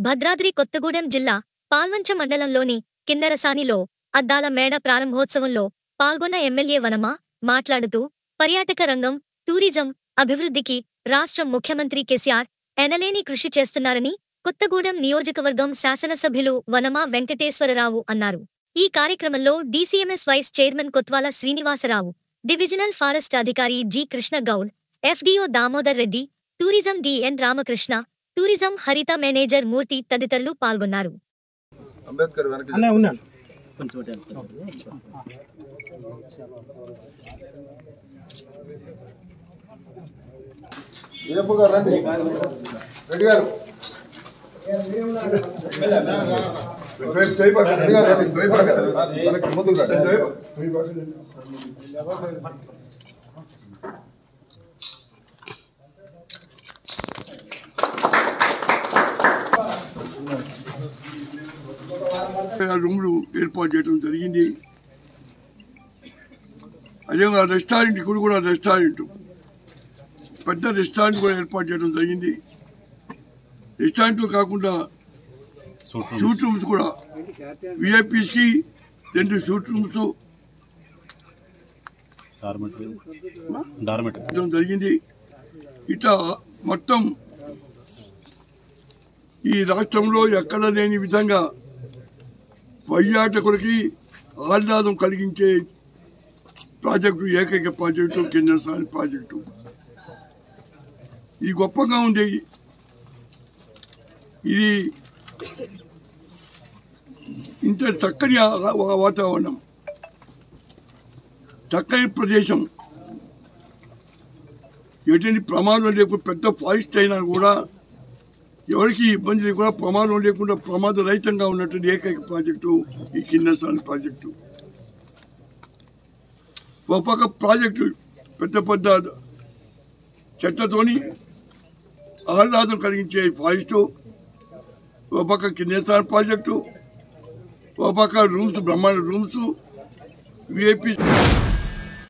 భద్రాద్రి కొత్తగూడెం జిల్లా పాల్వంచ మండలంలోని కిన్నెరసానిలో అద్దాల మేడ ప్రారంభోత్సవంలో పాల్గొన్న ఎమ్మెల్యే వనమ మాట్లాడుతూ పర్యాటక రంగం టూరిజం అభివృద్ధికి రాష్ట్ర ముఖ్యమంత్రి కెసిఆర్ ఎనలేని కృషి చేస్తున్నారని కొత్తగూడెం నియోజకవర్గం శాసనసభ్యులు వనమా వెంకటేశ్వరరావు అన్నారు ఈ కార్యక్రమంలో DCMS vice chairman Kothwala Srinivasa Rao divisional forest అధికారి G Krishna Goud FDO Damodar Reddy tourism DN Ramakrishna tourism Haritha manager Murthy తదితరులు పాల్గొన్నారు అంబేద్కర్ వెనక అనే ఉన్నాను రేపు గారు రండి రెడ్డి గారు రేపు దొయ్యబాక, రెడ్డి గారు రండి, దొయ్యబాక. వెనక్కి ముందుకు రండి. దొయ్యబాక. రూములు ఏర్పాటు చేయడం జరిగింది అదేవిధంగా రెస్టారెంట్ ఇక్కడ కూడా రెస్టారెంట్ పెద్ద రెస్టారెంట్ కూడా ఏర్పాటు చేయడం జరిగింది రెస్టారెంట్ కాకుండా షూట్ రూమ్స్ కూడా విఐపీస్కి రెండు షూట్ రూమ్స్ చేయడం జరిగింది ఇట్లా మొత్తం ఈ రాష్ట్రంలో ఎక్కడ లేని విధంగా పర్యాటకులకి ఆహ్లాదం కలిగించే ప్రాజెక్టు ఏకైక ప్రాజెక్టు కేంద్రస్థాని ప్రాజెక్టు ఇది గొప్పగా ఉంది ఇది ఇంత చక్కని ఆ- ఆ- వాతావరణం చక్కని ప్రదేశం ఎటువంటి ప్రమాదం లేకుండా పెద్ద ఫారెస్ట్ అయినా కూడా ఎవరికి ఇబ్బంది లేకుండా ప్రమాదం లేకుండా ప్రమాద రహితంగా ఉన్నటువంటి ఏకైక ప్రాజెక్టు ఈ కిన్నెరసాని ప్రాజెక్టు ఒక పక్క ప్రాజెక్టు పెద్ద పెద్ద చెట్లతోని ఆహ్లాదం కలిగించే ఫారెస్టు ఒక పక్క కిన్నెరసాని ప్రాజెక్టు ఒక పక్క రూమ్స్ బ్రహ్మాండ రూమ్స్ విఐపి